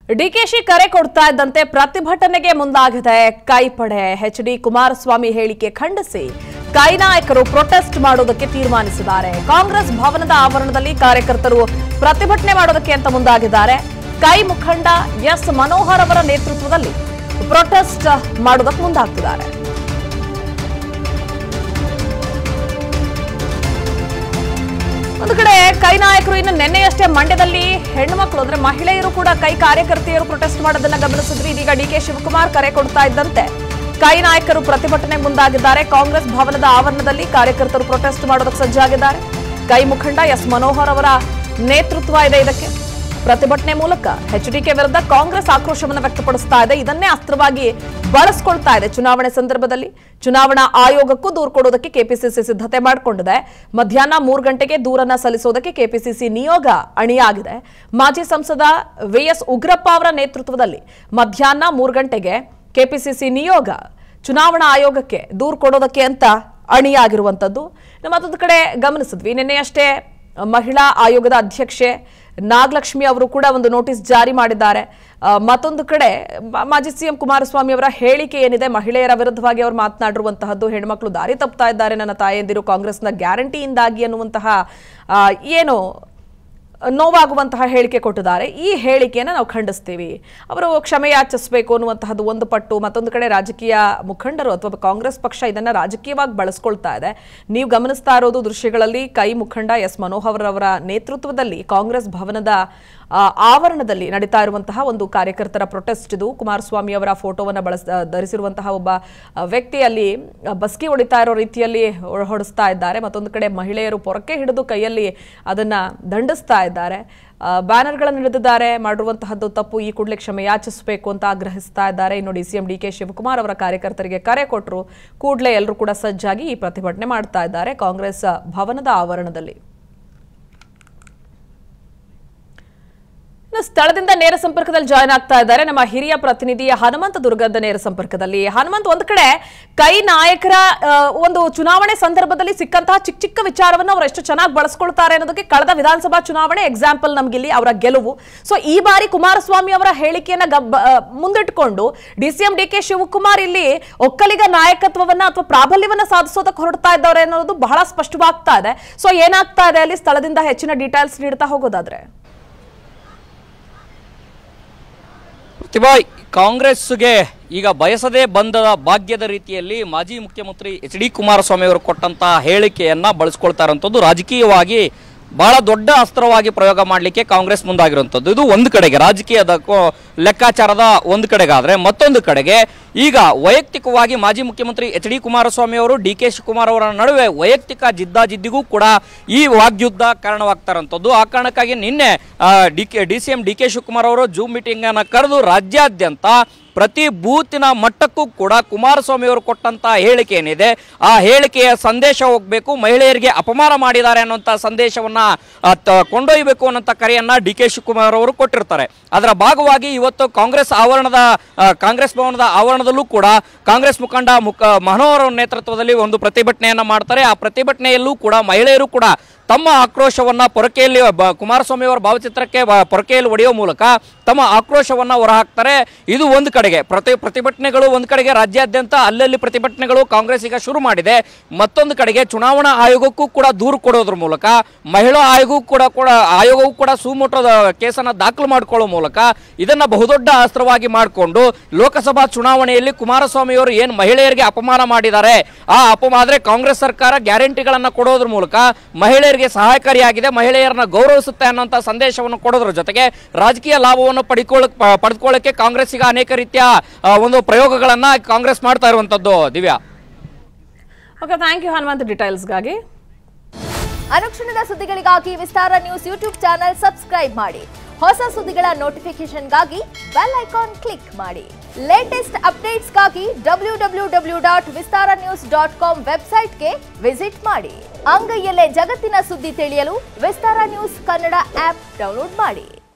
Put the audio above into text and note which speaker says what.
Speaker 1: ಡಿಕೆಶಿ ಕರೆ ಕೊಡ್ತಾ ಇದ್ದಂತೆ ಪ್ರತಿಭಟನೆಗೆ ಮುಂದಾಗಿದೆ ಕೈಪಡೆ ಎಚ್ ಡಿ ಕುಮಾರಸ್ವಾಮಿ ಹೇಳಿಕೆ ಖಂಡಿಸಿ ಕೈ ನಾಯಕರು ಪ್ರೊಟೆಸ್ಟ್ ಮಾಡೋದಕ್ಕೆ ತೀರ್ಮಾನಿಸಿದ್ದಾರೆ ಕಾಂಗ್ರೆಸ್ ಭವನದ ಆವರಣದಲ್ಲಿ ಕಾರ್ಯಕರ್ತರು ಪ್ರತಿಭಟನೆ ಮಾಡೋದಕ್ಕೆ ಅಂತ ಮುಂದಾಗಿದ್ದಾರೆ ಕೈ ಮುಖಂಡ ಎಸ್ ಮನೋಹರ್ ಅವರ ನೇತೃತ್ವದಲ್ಲಿ ಪ್ರೊಟೆಸ್ಟ್ ಮಾಡೋದಕ್ಕೆ ಮುಂದಾಗ್ತಿದ್ದಾರೆ ಒಂದು ಕಡೆ ಕೈ ನಾಯಕರು ಇನ್ನು ನಿನ್ನೆಯಷ್ಟೇ ಮಂಡ್ಯದಲ್ಲಿ ಹೆಣ್ಮಕ್ಳು ಅಂದ್ರೆ ಮಹಿಳೆಯರು ಕೂಡ ಕೈ ಕಾರ್ಯಕರ್ತೆಯರು ಪ್ರೊಟೆಸ್ಟ್ ಮಾಡೋದನ್ನ ಗಮನಿಸಿದ್ರಿ ಇದೀಗ ಡಿ ಕೆ ಶಿವಕುಮಾರ್ ಕರೆ ಕೊಡ್ತಾ ಇದ್ದಂತೆ ಕೈ ನಾಯಕರು ಪ್ರತಿಭಟನೆ ಮುಂದಾಗಿದ್ದಾರೆ ಕಾಂಗ್ರೆಸ್ ಭವನದ ಆವರಣದಲ್ಲಿ ಕಾರ್ಯಕರ್ತರು ಪ್ರೊಟೆಸ್ಟ್ ಮಾಡೋದಕ್ಕೆ ಸಜ್ಜಾಗಿದ್ದಾರೆ ಕೈ ಮುಖಂಡ ಎಸ್ ಮನೋಹರ್ ಅವರ ನೇತೃತ್ವ ಇದೆ ಇದಕ್ಕೆ ಪ್ರತಿಭಟನೆ ಮೂಲಕ ಎಚ್ಡಿಕೆ ವಿರುದ್ಧ ಕಾಂಗ್ರೆಸ್ ಆಕ್ರೋಶವನ್ನು ವ್ಯಕ್ತಪಡಿಸ್ತಾ ಇದೆ ಇದನ್ನೇ ಅಸ್ತ್ರವಾಗಿ ಬಳಸ್ಕೊಳ್ತಾ ಇದೆ ಚುನಾವಣೆ ಸಂದರ್ಭದಲ್ಲಿ ಚುನಾವಣಾ ಆಯೋಗಕ್ಕೂ ದೂರು ಕೊಡೋದಕ್ಕೆ ಕೆಪಿಸಿಸಿ ಸಿದ್ಧತೆ ಮಾಡಿಕೊಂಡಿದೆ ಮಧ್ಯಾಹ್ನ ಮೂರು ಗಂಟೆಗೆ ದೂರನ್ನ ಸಲ್ಲಿಸೋದಕ್ಕೆ ಕೆಪಿಸಿಸಿ ನಿಯೋಗ ಅಣಿಯಾಗಿದೆ ಮಾಜಿ ಸಂಸದ ವಿಎಸ್ ಉಗ್ರಪ್ಪ ಅವರ ನೇತೃತ್ವದಲ್ಲಿ ಮಧ್ಯಾಹ್ನ ಮೂರು ಗಂಟೆಗೆ ಕೆಪಿಸಿಸಿ ನಿಯೋಗ ಚುನಾವಣಾ ಆಯೋಗಕ್ಕೆ ದೂರು ಕೊಡೋದಕ್ಕೆ ಅಂತ ಅಣಿಯಾಗಿರುವಂತದ್ದು ಇನ್ನು ಮತ್ತೊಂದು ಕಡೆ ಗಮನಿಸಿದ್ವಿ ನಿನ್ನೆಯಷ್ಟೇ ಮಹಿಳಾ ಆಯೋಗದ ಅಧ್ಯಕ್ಷೆ ನಾಗಲಕ್ಷ್ಮಿ ಅವರು ಕೂಡ ಒಂದು ನೋಟಿಸ್ ಜಾರಿ ಮಾಡಿದ್ದಾರೆ ಆ, ಮತ್ತೊಂದು ಕಡೆ ಮ- ಮಾಜಿ ಸಿಎಂ ಕುಮಾರಸ್ವಾಮಿ ಅವರ ಹೇಳಿಕೆ ಏನಿದೆ ಮಹಿಳೆಯರ ವಿರುದ್ಧವಾಗಿ ಅವರು ಮಾತನಾಡಿರುವಂತಹದ್ದು ಹೆಣ್ಮಕ್ಳು ದಾರಿ ತಪ್ತಾ ಇದ್ದಾರೆ ನನ್ನ ತಾಯಂದಿರು ಕಾಂಗ್ರೆಸ್ನ ಗ್ಯಾರಂಟಿಯಿಂದಾಗಿ ಅನ್ನುವಂತಹ ಆ, ಏನು ನೋವಾಗುವಂತಹ ಹೇಳಿಕೆ ಕೊಟ್ಟಿದ್ದಾರೆ ಈ ಹೇಳಿಕೆಯನ್ನು ನಾವು ಖಂಡಿಸ್ತೀವಿ ಅವರು ಕ್ಷಮೆ ಯಾಚಿಸಬೇಕು ಅನ್ನುವಂತಹದ್ದು ಒಂದು ಪಟ್ಟು ಮತ್ತೊಂದು ಕಡೆ ರಾಜಕೀಯ ಮುಖಂಡರು ಅಥವಾ ಕಾಂಗ್ರೆಸ್ ಪಕ್ಷ ಇದನ್ನ ರಾಜಕೀಯವಾಗಿ ಬಳಸ್ಕೊಳ್ತಾ ಇದೆ ನೀವು ಗಮನಿಸ್ತಾ ಇರೋದು ದೃಶ್ಯಗಳಲ್ಲಿ ಕೈ ಮುಖಂಡ ಎಸ್ ಮನೋಹರ್ ಅವರ ನೇತೃತ್ವದಲ್ಲಿ ಕಾಂಗ್ರೆಸ್ ಭವನದ ಆ, ಆವರಣದಲ್ಲಿ ನಡೀತಾ ಇರುವಂತಹ ಒಂದು ಕಾರ್ಯಕರ್ತರ ಪ್ರೊಟೆಸ್ಟ್ ಇದು ಕುಮಾರಸ್ವಾಮಿ ಅವರ ಫೋಟೋವನ್ನು ಬಳಸ ಧರಿಸಿರುವಂತಹ ಒಬ್ಬ ಆ, ವ್ಯಕ್ತಿ ಅಲ್ಲಿ ಆ, ಬಸ್ಕಿ ಹೊಡಿತಾ ಇರೋ ರೀತಿಯಲ್ಲಿ ಹೊ- ಹೊಡಿಸ್ತಾ ಇದ್ದಾರೆ ಮತ್ತೊಂದು ಕಡೆ ಮಹಿಳೆಯರು ಪೊರಕೆ ಹಿಡಿದು ಕೈಯಲ್ಲಿ ಅದನ್ನ ದಂಡಿಸ್ತಾ ಇದ್ದಾರೆ ಆ, ಬ್ಯಾನರ್ಗಳನ್ನು ಹಿಡಿದಿದ್ದಾರೆ ಮಾಡಿರುವಂತಹದ್ದು ತಪ್ಪು ಈ ಕೂಡಲೇ ಕ್ಷಮೆ ಯಾಚಿಸಬೇಕು ಅಂತ ಆಗ್ರಹಿಸ್ತಾ ಇದ್ದಾರೆ ಇನ್ನು D C M D K Shivakumar ಅವರ ಕಾರ್ಯಕರ್ತರಿಗೆ ಕರೆ ಕೊಟ್ಟರು ಕೂಡಲೇ ಎಲ್ಲರೂ ಕೂಡ ಸಜ್ಜಾಗಿ ಈ ಪ್ರತಿಭಟನೆ ಮಾಡ್ತಾ ಇದ್ದಾರೆ ಕಾಂಗ್ರೆಸ್ ಭವನದ ಆವರಣದಲ್ಲಿ ಇನ್ನು ಸ್ಥಳದಿಂದ ನೇರ ಸಂಪರ್ಕದಲ್ಲಿ ಜಾಯ್ನ್ ಆಗ್ತಾ ಇದ್ದಾರೆ ನಮ್ಮ ಹಿರಿಯ ಪ್ರತಿನಿಧಿ ಹನುಮಂತ ದುರ್ಗದ ನೇರ ಸಂಪರ್ಕದಲ್ಲಿ ಹನುಮಂತ್ ಒಂದ್ ಕಡೆ ಕೈ ನಾಯಕರ ಆ, ಒಂದು ಚುನಾವಣೆ ಸಂದರ್ಭದಲ್ಲಿ ಸಿಕ್ಕಂತಹ ಚಿಕ್ಕ ಚಿಕ್ಕ ವಿಚಾರವನ್ನು ಅವರು ಎಷ್ಟು ಚೆನ್ನಾಗಿ ಬಳಸ್ಕೊಳ್ತಾರೆ ಅನ್ನೋದಕ್ಕೆ ಕಳೆದ ವಿಧಾನಸಭಾ ಚುನಾವಣೆ ಎಕ್ಸಾಂಪಲ್ ನಮ್ಗಿಲ್ಲಿ ಅವರ ಗೆಲುವು ಸೊ ಈ ಬಾರಿ ಕುಮಾರಸ್ವಾಮಿ ಅವರ ಹೇಳಿಕೆಯನ್ನ ಗಬ್ಬ- ಆ, ಮುಂದಿಟ್ಕೊಂಡು D C M D K Shivakumar ಇಲ್ಲಿ ಒಕ್ಕಲಿಗ ನಾಯಕತ್ವವನ್ನ ಅಥವಾ ಪ್ರಾಬಲ್ಯವನ್ನ ಸಾಧಿಸೋದಕ್ಕೆ ಹೊರಡ್ತಾ ಇದ್ದವ್ರೆ ಅನ್ನೋದು ಬಹಳ ಸ್ಪಷ್ಟವಾಗ್ತಾ ಇದೆ ಸೊ ಏನಾಗ್ತಾ ಇದೆ ಅಲ್ಲಿ ಸ್ಥಳದಿಂದ ಹೆಚ್ಚಿನ ಡೀಟೇಲ್ಸ್ ನೀಡ್ತಾ ಹೋಗೋದಾದ್ರೆ
Speaker 2: ಪ್ರತಿಭಾ ಕಾಂಗ್ರೆಸ್ಗೆ ಈಗ ಬಯಸದೇ ಬಂದ ಭಾಗ್ಯದ ರೀತಿಯಲ್ಲಿ ಮಾಜಿ ಮುಖ್ಯಮಂತ್ರಿ ಎಚ್ ಡಿ ಕುಮಾರಸ್ವಾಮಿ ಅವರು ಕೊಟ್ಟಂತಹ ಹೇಳಿಕೆಯನ್ನ ಬಳಸ್ಕೊಳ್ತಾ ಇರುವಂಥದ್ದು ರಾಜಕೀಯವಾಗಿ ಬಹಳ ದೊಡ್ಡ ಅಸ್ತ್ರವಾಗಿ ಪ್ರಯೋಗ ಮಾಡಲಿಕ್ಕೆ ಕಾಂಗ್ರೆಸ್ ಮುಂದಾಗಿರುವಂಥದ್ದು ಇದು ಒಂದು ಕಡೆಗೆ ರಾಜಕೀಯದ ಕೋ- ಲೆಕ್ಕಾಚಾರದ ಒಂದು ಕಡೆಗಾದ್ರೆ ಮತ್ತೊಂದು ಕಡೆಗೆ ಈಗ ವೈಯಕ್ತಿಕವಾಗಿ ಮಾಜಿ ಮುಖ್ಯಮಂತ್ರಿ ಎಚ್ ಡಿ ಕುಮಾರಸ್ವಾಮಿ ಅವರು ಡಿ ಕೆ ಶಿವಕುಮಾರ್ ಅವರ ನಡುವೆ ವೈಯಕ್ತಿಕ ಜಿದ್ದಾಜಿದ್ದಿಗೂ ಕೂಡ ಈ ವಾಗ್ಯುದ್ಧ ಕಾರಣವಾಗ್ತಾರಂಥದ್ದು ಆ ಕಾರಣಕ್ಕಾಗಿ ನಿನ್ನೆ D K D C M D K Shivakumar ಅವರು ಜೂಮ್ ಮೀಟಿಂಗ್ ಅನ್ನು ಕರೆದು ರಾಜ್ಯಾದ್ಯಂತ ಪ್ರತಿ ಬೂತಿನ ಮಟ್ಟಕ್ಕೂ ಕೂಡ ಕುಮಾರಸ್ವಾಮಿ ಅವರು ಕೊಟ್ಟಂತ ಹೇಳಿಕೆ ಏನಿದೆ ಆ ಹೇಳಿಕೆಯ ಸಂದೇಶ ಹೋಗಬೇಕು ಮಹಿಳೆಯರಿಗೆ ಅಪಮಾನ ಮಾಡಿದ್ದಾರೆ ಅನ್ನುವಂಥ ಸಂದೇಶವನ್ನ ಆ, ತ- ಕೊಂಡೊಯ್ಯಬೇಕು ಅನ್ನೋಂಥ ಕರೆಯನ್ನ ಡಿ ಕೆ ಶಿವಕುಮಾರ್ ಅವರು ಕೊಟ್ಟಿರ್ತಾರೆ ಅದರ ಭಾಗವಾಗಿ ಇವತ್ತು ಕಾಂಗ್ರೆಸ್ ಆವರಣದ ಆ, ಕಾಂಗ್ರೆಸ್ ಭವನದ ಆವರಣದಲ್ಲೂ ಕೂಡ ಕಾಂಗ್ರೆಸ್ ಮುಖಂಡ ಮುಖ ಮನೋಹರ್ ಅವರ ನೇತೃತ್ವದಲ್ಲಿ ಒಂದು ಪ್ರತಿಭಟನೆಯನ್ನ ಮಾಡ್ತಾರೆ ಆ ಪ್ರತಿಭಟನೆಯಲ್ಲೂ ಕೂಡ ಮಹಿಳೆಯರು ಕೂಡ ತಮ್ಮ ಆಕ್ರೋಶವನ್ನ ಪೊರಕೆಯಲ್ಲಿ ಬ- ಕುಮಾರಸ್ವಾಮಿ ಅವರ ಭಾವಚಿತ್ರಕ್ಕೆ ಬ- ಪೊರಕೆಯಲ್ಲಿ ಹೊಡೆಯುವ ಮೂಲಕ ತಮ್ಮ ಆಕ್ರೋಶವನ್ನ ಹೊರಹಾಕ್ತಾರೆ ಇದು ಒಂದು ಕಡೆಗೆ ಪ್ರತಿ ಪ್ರತಿಭಟನೆಗಳು ಒಂದು ಕಡೆಗೆ ರಾಜ್ಯಾದ್ಯಂತ ಅಲ್ಲಲ್ಲಿ ಪ್ರತಿಭಟನೆಗಳು ಕಾಂಗ್ರೆಸ್ ಈಗ ಶುರು ಮಾಡಿದೆ ಮತ್ತೊಂದು ಕಡೆಗೆ ಚುನಾವಣಾ ಆಯೋಗಕ್ಕೂ ಕೂಡ ದೂರು ಕೊಡೋದ್ರ ಮೂಲಕ ಮಹಿಳಾ ಆಯೋಗಕ್ಕೂ ಕೂಡ ಕೂಡ ಆಯೋಗವೂ ಕೂಡ ಸುಮೋಟೋದ ಕೇಸನ್ನ ದಾಖಲು ಮಾಡಿಕೊಳ್ಳುವ ಮೂಲಕ ಇದನ್ನ ಬಹುದೊಡ್ಡ ಅಸ್ತ್ರವಾಗಿ ಮಾಡಿಕೊಂಡು ಲೋಕಸಭಾ ಚುನಾವಣೆಯಲ್ಲಿ ಕುಮಾರಸ್ವಾಮಿ ಅವರು ಏನು ಮಹಿಳೆಯರಿಗೆ ಅಪಮಾನ ಮಾಡಿದ್ದಾರೆ ಆ ಅಪಮಾನ ಆದ್ರೆ ಕಾಂಗ್ರೆಸ್ ಸರ್ಕಾರ ಗ್ಯಾರಂಟಿಗಳನ್ನ ಕೊಡೋದ್ರ ಮೂಲಕ ಮಹಿಳೆಯರಿಗೆ ಸಹಾಯಕಾರಿಯಾಗಿದೆ ಮಹಿಳೆಯರನ್ನ ಗೌರವಿಸುತ್ತೆ ಅನ್ನೋಂಥ ಸಂದೇಶವನ್ನು ಕೊಡೋದ್ರ ಜೊತೆಗೆ ರಾಜಕೀಯ ಲಾಭವನ್ನು ಪಡಿಕೊಳ್ಳಕ್ ಪ- ಪಡೆದುಕೊಳ್ಳಕ್ಕೆ ಕಾಂಗ್ರೆಸ್ ಈಗ ಅನೇಕ ರೀತಿಯ ಆ, ಒಂದು ಪ್ರಯೋಗಗಳನ್ನ ಕಾಂಗ್ರೆಸ್ ಮಾಡ್ತಾ ಇರುವಂತದ್ದು Divya
Speaker 1: okay thank you Hanumanth ಡೀಟೇಲ್ಸ್ಗಾಗಿ
Speaker 3: ಅನುಕ್ಷಣದ ಸುದ್ದಿಗಳಿಗಾಗಿ Vistara news YouTube channel subscribe ಮಾಡಿ ಹೊಸ ಸುದ್ದಿಗಳ ನೋಟಿಫಿಕೇಶನ್ಗಾಗಿ ಬೆಲ್ ಐಕಾನ್ ಕ್ಲಿಕ್ ಮಾಡಿ ಲೇಟೆಸ್ಟ್ ಅಪ್ಡೇಟ್ಸ್ಗಾಗಿ W W W dot Vistara news dot com ವೆಬ್ಸೈಟ್ಗೆ ವಿಸಿಟ್ ಮಾಡಿ ಅಂಗೈಯಲ್ಲೇ ಜಗತ್ತಿನ ಸುದ್ದಿ ತಿಳಿಯಲು Vistara news Kannada app download ಮಾಡಿ